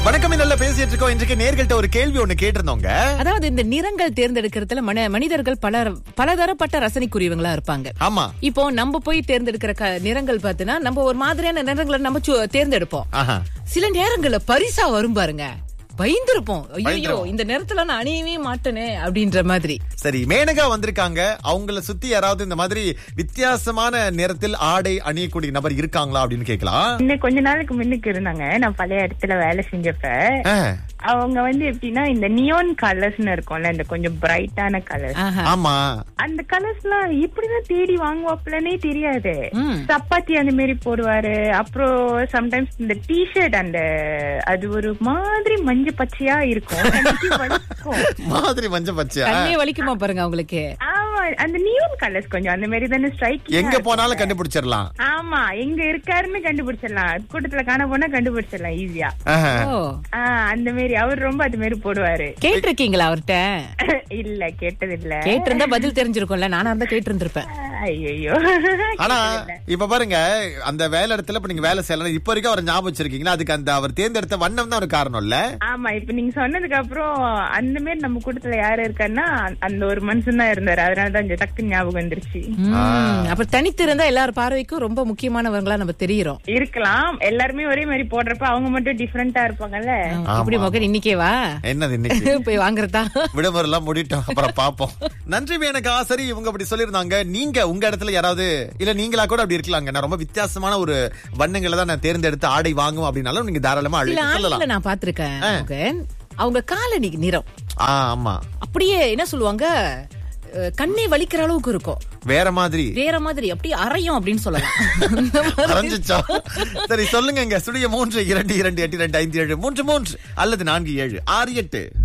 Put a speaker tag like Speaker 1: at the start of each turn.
Speaker 1: வணக்கம் நல்ல பேசிட்டு இருக்கோம் இன்றைக்கு நேர்கள்ட்ட ஒரு கேள்வி ஒண்ணு கேட்டிருந்தோங்க
Speaker 2: அதாவது இந்த நிறங்கள் தேர்ந்தெடுக்கிறதுல மன மனிதர்கள் பல பலதரப்பட்ட ரசனைக்குரியவங்களா இருப்பாங்க
Speaker 1: ஆமா
Speaker 2: இப்போ நம்ம போய் தேர்ந்தெடுக்கிற க- நிறங்கள் பார்த்தீங்கன்னா நம்ம ஒரு மாதிரியான நிறங்களை நம்ம சு- தேர்ந்தெடுப்போம்
Speaker 1: ஆஹா
Speaker 2: சில நேரங்கள்ல பரிசா வரும் பாருங்க பயந்துருப்போம் ஐயோ
Speaker 1: பயந்துருவோம்.
Speaker 2: இந்த நேரத்துல நான் அணியவே மாட்டேனே அப்படின்ற மாதிரி
Speaker 1: சரி மேனகா வந்திருக்காங்க அவங்கள சுத்தி யாராவது இந்த மாதிரி வித்தியாசமான நிறத்தில் ஆடை அணியக்கூடிய நபர் இருக்காங்களா அப்படின்னு கேட்கலாம்
Speaker 3: இன்னும் கொஞ்ச நாளுக்கு முன்னுக்கு இருந்தாங்க நான் பழைய இடத்துல வேலை செஞ்சப்ப
Speaker 1: ஆ,
Speaker 3: அவங்க வந்து எப்படின்னா இந்த நியோன் கலர்ஸ்னு இருக்கும்ல இந்த கொஞ்சம் பிரைட்டான கலர்ஸ்
Speaker 2: ஆஹா.
Speaker 1: ஆமா
Speaker 3: அந்த கலர்ஸ் எல்லாம் இப்படிதான் தேடி வாங்குவாப்லனே தெரியாது
Speaker 2: ம்.
Speaker 3: சப்பாத்தி அந்த மாதிரி போடுவாரு அப்புறம் சம்டைம்ஸ் இந்த டிஷர்ட் அந்த அது ஒரு மாதிரி மஞ்சள் பச்சையா இருக்கும் கண்ணுக்கு வலிக்கும்.
Speaker 1: மாதிரி மஞ்ச பச்சையா
Speaker 2: கண்ணே வலிக்குமா பாருங்க அவங்களுக்கு
Speaker 3: ஆமா அந்த நியோன் கலர்ஸ் கொஞ்சம் அந்த மாதிரி தானே ஸ்ட்ரைக்
Speaker 1: எங்க போனாலும் கண்டுபிடிச்சிடலாம்
Speaker 3: ஆமா எங்க இருக்காருன்னு கண்டுபிடிச்சிடலாம் கூட்டத்துல காண போனா கண்டுபிடிச்சிடலாம் ஈஸியா
Speaker 1: ஆஹா.
Speaker 2: ஓ
Speaker 3: ஆஹ் அந்த மாதிரி அவர் ரொம்ப அது மாதிரி போடுவாரு
Speaker 2: கேட்டிருக்கீங்களா அவர்கிட்ட
Speaker 3: இல்ல கேட்டது இல்ல
Speaker 2: கேட்டிருந்தா பதில் தெரிஞ்சிருக்கும்ல நானா இருந்தா கேட்டிருந்திருப்பேன்
Speaker 3: ஐயோ
Speaker 1: ஆனா இப்ப பாருங்க அந்த வேலை இடத்துல இப்ப நீங்க வேலை செய்யலாம் இப்ப வரைக்கும் அவர் ஞாபகம் வச்சிருக்கீங்களா அதுக்கு அந்த அவர் தேர்ந்தெடுத்த வண்ணம் தான் ஒரு காரணம் இல்ல
Speaker 3: ஆமா இப்ப நீங்க சொன்னதுக்கு அப்புறம் அந்த மாதிரி நம்ம கூட்டத்துல யாரு இருக்காருன்னா அந்த ஒரு மனுஷன் தான் இருந்தாரு அதனாலதான் இந்த டக்கு ஞாபகம் வந்துருச்சு
Speaker 2: ம், அப்ப தனித்து இருந்தா எல்லார் பார்வைக்கும் ரொம்ப முக்கியமானவங்களா நம்ம தெரியுறோம்
Speaker 3: இருக்கலாம் எல்லாருமே ஒரே மாதிரி போடுறப்ப அவங்க மட்டும் டிஃபரெண்டா இருப்பாங்கல்ல
Speaker 2: இப்படி மகன் இன்னைக்கே வா
Speaker 1: என்னது இன்னைக்கு
Speaker 2: போய் வாங்குறதா
Speaker 1: விடுமுறை எல்லாம் முடிட்டோம் அப்புறம் பாப்போம் நன்றி மேனகா சரி இவங்க அப்படி சொல்லியிருந்தாங்க நீங்க உங்க இடத்துல யாராவது இல்ல நீங்களா கூட அப்படி இருக்கலாங்க நான் ரொம்ப வித்தியாசமான ஒரு வண்ணங்களை தான் நான் தேர்ந்தெடுத்து ஆடை வாங்கும் அப்படின்னாலும் நீங்க தாராளமா
Speaker 2: சில
Speaker 1: அழைத்து
Speaker 2: ஆண்களை
Speaker 1: சொல்லலாம்
Speaker 2: நான் பாத்திருக்கேன் மகன். அவங்க காலனி நிறம்
Speaker 1: ஆ, ஆமா
Speaker 2: அப்படியே என்ன சொல்லுவாங்க அஹ், கண்ணே வலிக்கிற அளவுக்கு இருக்கும்
Speaker 1: வேற மாதிரி
Speaker 2: வேற மாதிரி அப்படியே அரையும் அப்படின்னு சொல்லலாம் அந்த மாதிரி.
Speaker 1: அரைஞ்சிச்சா சரி சொல்லுங்க ஸ்டுடியோ மூன்று இரண்டு இரண்டு எட்டு இரண்டு ஐந்து ஏழு மூன்று மூன்று அல்லது நான்கு ஏழு ஆறு எட்டு